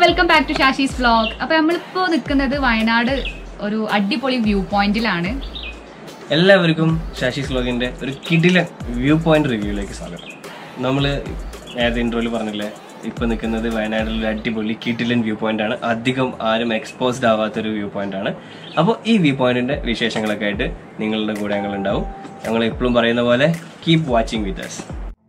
welcome back to Shashi's vlog അപ്പൊ നമ്മളിപ്പോ നിൽക്കുന്നത് വയനാട് ഒരു അടിപൊളി വ്യൂ പോയിന്റിലാണ് എല്ലാവർക്കും ശാശിസ് വ്ലോഗിന്റെ ഒരു കിടിലൻ വ്യൂ പോയിന്റ് റിവ്യൂയിലേക്ക് സ്വാഗതം നമ്മൾ നേരത്തെ ഇൻട്രോയിൽ പറഞ്ഞില്ലേ ഇപ്പൊ നിൽക്കുന്നത് വയനാട്ടിൽ ഒരു അടിപൊളി കിടിലൻ വ്യൂ പോയിന്റ് ആണ് അധികം ആരും എക്സ്പോസ്ഡ് ആവാത്തൊരു വ്യൂ പോയിന്റ് ആണ് അപ്പോൾ ഈ വ്യൂ പോയിന്റിന്റെ വിശേഷങ്ങളൊക്കെ ആയിട്ട് നിങ്ങളുടെ കൂടെ ഞങ്ങൾ ഉണ്ടാവും ഞങ്ങൾ എപ്പോഴും പറയുന്ന പോലെ keep watching with us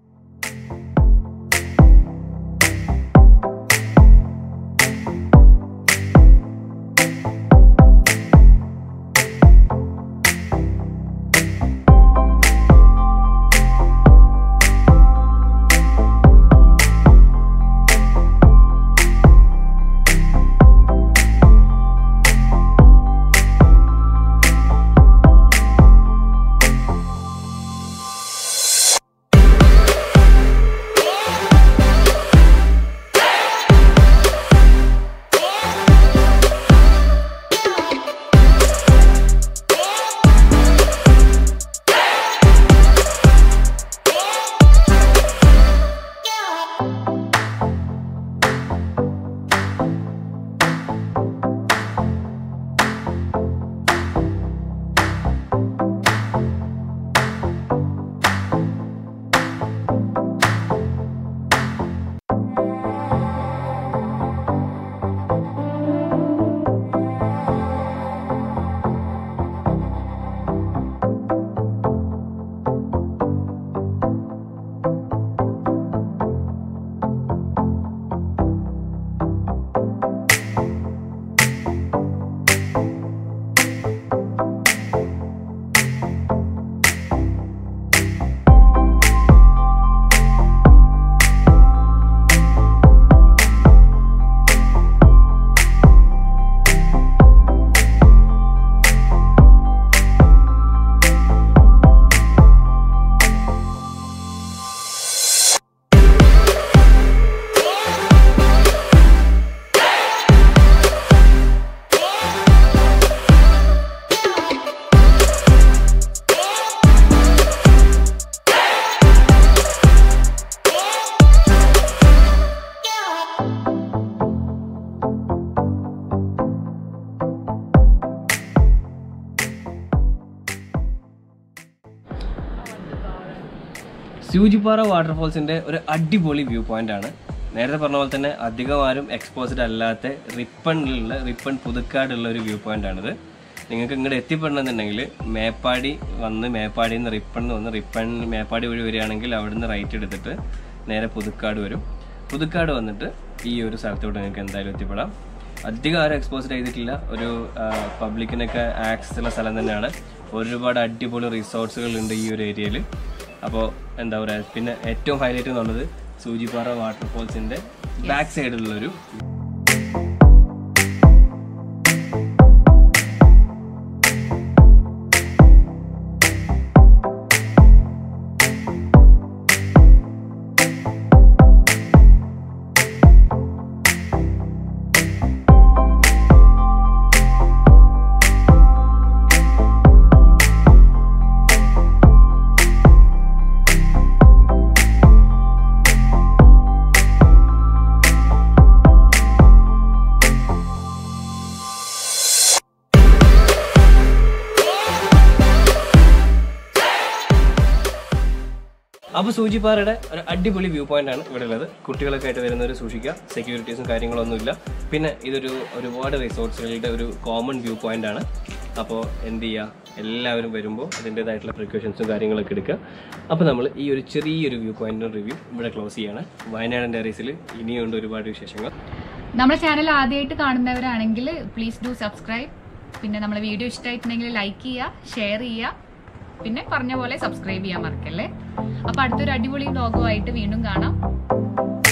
Soochipara വാട്ടർഫോൾസിന്റെ ഒരു അടിപൊളി വ്യൂ പോയിന്റ് ആണ് നേരത്തെ പറഞ്ഞ പോലെ തന്നെ അധികം ആരും എക്സ്പോസ്ഡ് അല്ലാത്ത റിപ്പണിലുള്ള റിപ്പൺ പുതുക്കാടുള്ള ഒരു വ്യൂ പോയിന്റ് ആണിത് നിങ്ങൾക്ക് ഇങ്ങോട്ട് എത്തിപ്പെടണമെന്നുണ്ടെങ്കിൽ മേപ്പാടി വന്ന് മേപ്പാടിയിൽ നിന്ന് റിപ്പണിൽ വന്ന് റിപ്പൺ മേപ്പാടി വഴി വരികയാണെങ്കിൽ അവിടുന്ന് റൈറ്റ് എടുത്തിട്ട് നേരെ പുതുക്കാട് വരും പുതുക്കാട് വന്നിട്ട് ഈ ഒരു സ്ഥലത്തോട്ട് നിങ്ങൾക്ക് എന്തായാലും എത്തിപ്പെടാം അധികം ആരും എക്സ്പോസ്ഡ് ചെയ്തിട്ടില്ല ഒരു പബ്ലിക്കിനൊക്കെ ആക്സസ് ഉള്ള സ്ഥലം തന്നെയാണ് ഒരുപാട് അടിപൊളി റിസോർട്ട്സുകൾ ഉണ്ട് ഈ ഒരു ഏരിയയിൽ അപ്പോൾ എന്താ പറയുക പിന്നെ ഏറ്റവും ഹൈലൈറ്റ് എന്നുള്ളത് സൂചിപ്പാറ വാട്ടർഫോൾസിന്റെ ബാക്ക് സൈഡിലുള്ളൊരു അപ്പോൾ സൂചിപ്പാറയുടെ ഒരു അടിപൊളി വ്യൂ പോയിന്റ് ആണ് ഇവിടെ ഉള്ളത് കുട്ടികളൊക്കെ ആയിട്ട് വരുന്നവർ സൂക്ഷിക്കുക സെക്യൂരിറ്റീസും കാര്യങ്ങളൊന്നുമില്ല പിന്നെ ഇതൊരു ഒരുപാട് റിസോർട്ട്സുകളുടെ ഒരു കോമൺ വ്യൂ പോയിന്റ് ആണ് അപ്പോൾ എന്ത് ചെയ്യുക എല്ലാവരും വരുമ്പോൾ അതിൻ്റെതായിട്ടുള്ള പ്രിക്കോഷൻസും കാര്യങ്ങളൊക്കെ എടുക്കുക അപ്പോൾ നമ്മൾ ഈ ഒരു ചെറിയൊരു വ്യൂ പോയിന്റിൻ്റെ റിവ്യൂ ഇവിടെ ക്ലോസ് ചെയ്യാണ് വയനാട് ടെറീസിൽ ഇനിയുണ്ട് ഒരുപാട് വിശേഷങ്ങൾ നമ്മുടെ ചാനൽ ആദ്യമായിട്ട് കാണുന്നവരാണെങ്കിൽ പ്ലീസ് ഡു സബ്സ്ക്രൈബ് പിന്നെ നമ്മളെ വീഡിയോ ഇഷ്ടമായിട്ടുണ്ടെങ്കിൽ ലൈക്ക് ചെയ്യുക ഷെയർ ചെയ്യുക പിന്നെ പറഞ്ഞ പോലെ സബ്സ്ക്രൈബ് ചെയ്യാൻ മറക്കല്ലേ അപ്പൊ അടുത്തൊരു അടിപൊളി വ്ലോഗുമായിട്ട് വീണ്ടും കാണാം